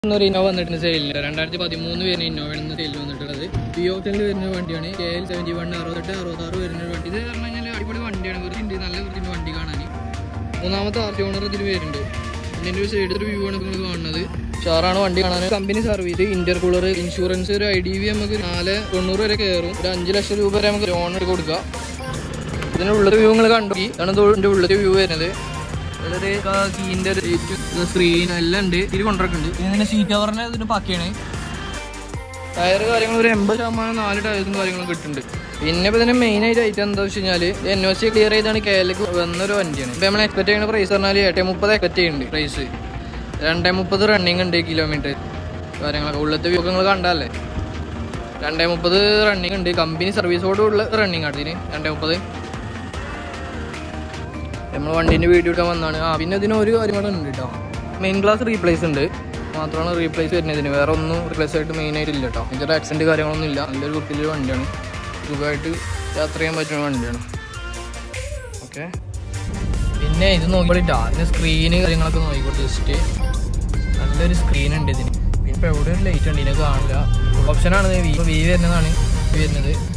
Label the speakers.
Speaker 1: ഒരു ഇന്നോവ വന്നിട്ടുണ്ട് സെയിലിന് രണ്ടായിരത്തി പതിമൂന്ന് വരുന്ന ഇന്നോവയാണ് സെയിലിൽ വന്നിട്ടുള്ളത് പി ഓപ്ഷനിൽ വരുന്ന വണ്ടിയാണ് കെ എൽ സെവൻറ്റി വൺ അറുപത്തെട്ട് അറുപത്താറ് വരുന്ന ഒരു വണ്ടി ഇത് പറഞ്ഞു കഴിഞ്ഞാൽ അടിപൊളി വണ്ടിയാണ് വൃത്തിയുണ്ട് നല്ല വൃത്തിൻ്റെ വണ്ടി കാണാൻ മൂന്നാമത്തെ ആർട്ടി ഓണർ ഇതിൽ വരുന്നുണ്ട് ഇതിൻ്റെ ഒരു സൈഡ് ഒരു വ്യൂ ആണ് നിങ്ങൾ കാണുന്നത് ഷാറാണ് വണ്ടി കാണാൻ company service inter cooler insurance ഒരു ഐ ഡി വി നമുക്ക് നാല് തൊണ്ണൂറ് വരെ കയറും ഒരു അഞ്ച് ലക്ഷം രൂപ വരെ നമുക്ക് ലോൺ എടുത്ത് കൊടുക്കാം ഇതിന്റെ ഉള്ളത്തെ വ്യൂ നിങ്ങൾ കണ്ടു ഇതാണ് ഇതിന്റെ ഉള്ളത്തെ വ്യൂ വരുന്നത് വളരെ കീന്റെ സ്ക്രീൻ എല്ലാം ഉണ്ട് ഇതിൽ കൊണ്ടിറക്കുന്നുണ്ട് ഇതിന്റെ സീറ്റ് കവറിന് ഇതിന് പക്കയാണ് ടയർ കാര്യങ്ങൾ ഒരു എൺപത് ശതമാനം നാല് ടയറും കാര്യങ്ങളും കിട്ടുന്നുണ്ട് പിന്നെ ഇപ്പൊ ഇതിന്റെ മെയിൻ ആയിട്ട് ഐറ്റം എന്താ വെച്ച് കഴിഞ്ഞാൽ എൻ ഒ സി ക്ലിയർ ചെയ്താണ് കേരളക്ക് വന്നൊരു വണ്ടിയാണ് ഇപ്പൊ നമ്മൾ എക്സ്പെക്ട് ചെയ്യുന്ന പ്രൈസ് പറഞ്ഞാൽ എട്ടേ മുപ്പത് എക്സ്പെക്ട് ചെയ്യുന്നുണ്ട് പ്രൈസ് രണ്ടേ മുപ്പത് റണ്ണിങ് ഉണ്ട് കിലോമീറ്റർ കാര്യങ്ങളൊക്കെ ഉള്ളത്തെ വ്യൂ നിങ്ങൾ കണ്ടല്ലേ രണ്ടേ മുപ്പത് റണ്ണിങ് ഉണ്ട് കമ്പനി സർവീസോട് ഉള്ള റണ്ണിങ് ആണ് ഇതിന് രണ്ടേ മുപ്പത് നമ്മൾ വണ്ടീൻ്റെ വീഡിയോ ഇട്ടാൻ വന്നാണ് ആ പിന്നെ ഇതിന് ഒരു കാര്യം കൂടെ ഉണ്ട് കേട്ടോ മെയിൻ ക്ലാസ് റീപ്ലേസ് ഉണ്ട് മാത്രമാണ് റീപ്ലേസ് വരുന്നത് ഇതിന് വേറെ ഒന്നും റീപ്ലേസ് ആയിട്ട് മെയിൻ ആയിട്ട് ഇല്ല കേട്ടോ ഇതിൻ്റെ ആക്സിഡൻറ്റ് കാര്യങ്ങളൊന്നും ഇല്ല നല്ലൊരു വൃത്തിയിലൊരു വണ്ടിയാണ് സുഖമായിട്ട് യാത്ര ചെയ്യാൻ പറ്റുന്ന വണ്ടിയാണ് ഓക്കെ പിന്നെ ഇത് നോക്കിക്കോളിട്ടാ ഇതിന് സ്ക്രീന് കാര്യങ്ങളൊക്കെ നോക്കിക്കോട്ടെ ജസ്റ്റ് നല്ലൊരു സ്ക്രീൻ ഉണ്ട് ഇതിന് പിന്നെ ഇപ്പോൾ എവിടെ ഒരു ലൈറ്റ് ഉണ്ട് ഇതിനെ കാണില്ല ഓപ്ഷനാണ് വി വി വരുന്നതാണ് വരുന്നത്